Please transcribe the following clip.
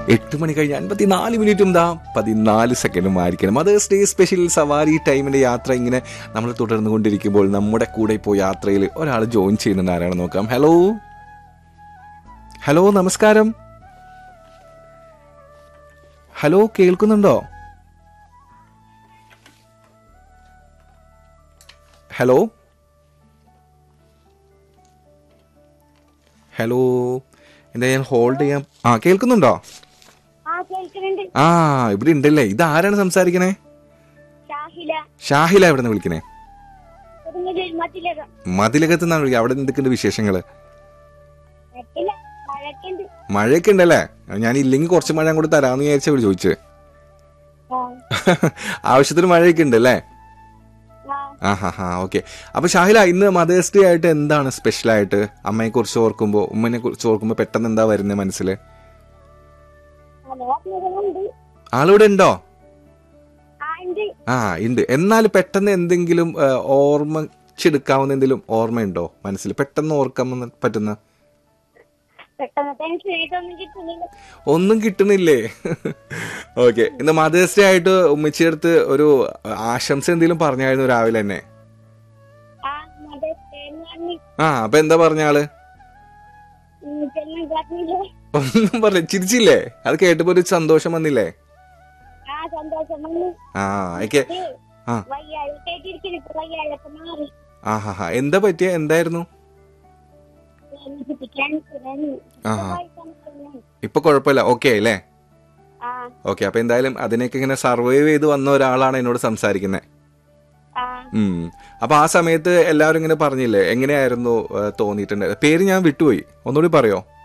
എട്ട് മണി കഴിഞ്ഞ് അൻപത്തിനാല് മിനിറ്റും ദാ പതിനാല് സെക്കൻഡും ആയിരിക്കണം മദേഴ്സ് ഡേ സ്പെഷ്യൽ സവാരി ടൈമിന്റെ യാത്ര ഇങ്ങനെ നമ്മൾ തുടർന്നു കൊണ്ടിരിക്കുമ്പോൾ നമ്മുടെ കൂടെ ഇപ്പോൾ യാത്രയിൽ ഒരാൾ ജോയിൻ ചെയ്യുന്നുണ്ട് ആരാണ് നോക്കാം ഹലോ ഹലോ നമസ്കാരം ഹലോ കേൾക്കുന്നുണ്ടോ ഹലോ ഹലോ എന്താ ഞാൻ ഹോൾഡ് ചെയ്യാം ആ കേൾക്കുന്നുണ്ടോ ആ കേൾക്കുന്നുണ്ട് ആ ഇവിടെ ഉണ്ടല്ലേ ഇത് ആരാണ് സംസാരിക്കണേ ഷാഹില ഷാഹില എവിടെ നിന്ന് വിളിക്കണേ കൊടുങ്ങല്ലൂർ മത്തിലകം മതിലകത്ത് നിന്നാണ് വിളിക്കുക അവിടെ എന്തൊക്കെയുണ്ട് വിശേഷങ്ങള് മറ്റില്ല മഴക്കുണ്ട് മഴയൊക്കെ ഉണ്ടല്ലേ ഞാൻ ഇല്ലെങ്കിൽ കുറച്ച് മഴ അങ്ങോട്ട് തരാമെന്ന് വിചാരിച്ച ഇവിടെ ചോദിച്ചത് ആ ആവശ്യത്തിന് മഴയൊക്കെ ഉണ്ട് അല്ലേ ആ ആ ഹാ ഹാ ഓക്കെ അപ്പൊ ഷാഹില ഇന്ന് മദേഴ്സ് ഡേ ആയിട്ട് എന്താണ് സ്പെഷ്യൽ ആയിട്ട് അമ്മയെ കുറിച്ച് ഓർക്കുമ്പോ ഉമ്മനെ കുറിച്ച് ഓർക്കുമ്പോ പെട്ടെന്ന് എന്താ വരുന്നത് മനസ്സിൽ ഹലോ ഉണ്ട് ആളിവിടെ ഉണ്ടോ ആ ഉണ്ട് ആ ഉണ്ട് എന്നാൽ പെട്ടെന്ന് എന്തെങ്കിലും ആ, ഓർമ്മിച്ചെടുക്കാവുന്ന എന്തെങ്കിലും ഓർമ്മയുണ്ടോ മനസ്സിൽ പെട്ടെന്ന് ഓർക്കാൻ പറ്റുന്ന പെട്ടെന്ന് ടെൻഷൻ ആയിട്ടൊന്നും കിട്ടുന്നില്ല ഒന്നും കിട്ടുന്നില്ലേ ഓക്കെ ഇന്ന് മദേഴ്സ് ഡേ ആയിട്ട് ഉമ്മച്ചിയുടെ അടുത്ത് ഒരു ആശംസ എന്തെങ്കിലും പറഞ്ഞായിരുന്നു രാവിലെ തന്നെ ആ മറ്റേ തേങ്ങ ആ അപ്പൊ എന്താ പറഞ്ഞ ആള് ചെന്ന് പറഞ്ഞില്ലേ ഒന്നും പറഞ്ഞ ചിരിച്ചില്ലേ അത് കേട്ടപ്പോ ഒരു സന്തോഷം വന്നില്ലേ ആ സന്തോഷം വന്നു ആ ഒക്കെ ആ. വയ്യാഴ കേട്ടിരിക്കുന്നു ഇപ്പൊ വയ്യാഴൊക്കെ മാറി ആ ഹാ ഹാ എന്താ പറ്റിയ എന്തായിരുന്നു എനിക്ക് ക്യാൻസറാണ് ആഹാ. ഇപ്പൊ കുഴപ്പമില്ല ഓക്കെ അല്ലേ ആ ഓക്കെ അപ്പൊ എന്തായാലും അതിനൊക്കെ ഇങ്ങനെ സർവൈവ് ചെയ്ത് വന്ന ഒരാളാണ് എന്നോട് സംസാരിക്കുന്നത് ആ ഉം അപ്പൊ ആ സമയത്ത് എല്ലാവരും ഇങ്ങനെ പറഞ്ഞില്ലേ എങ്ങനെയായിരുന്നു ഏഹ്, തോന്നിയിട്ടുണ്ടായത് പേര് ഞാൻ വിട്ടുപോയി ഒന്നുകൂടി പറയോ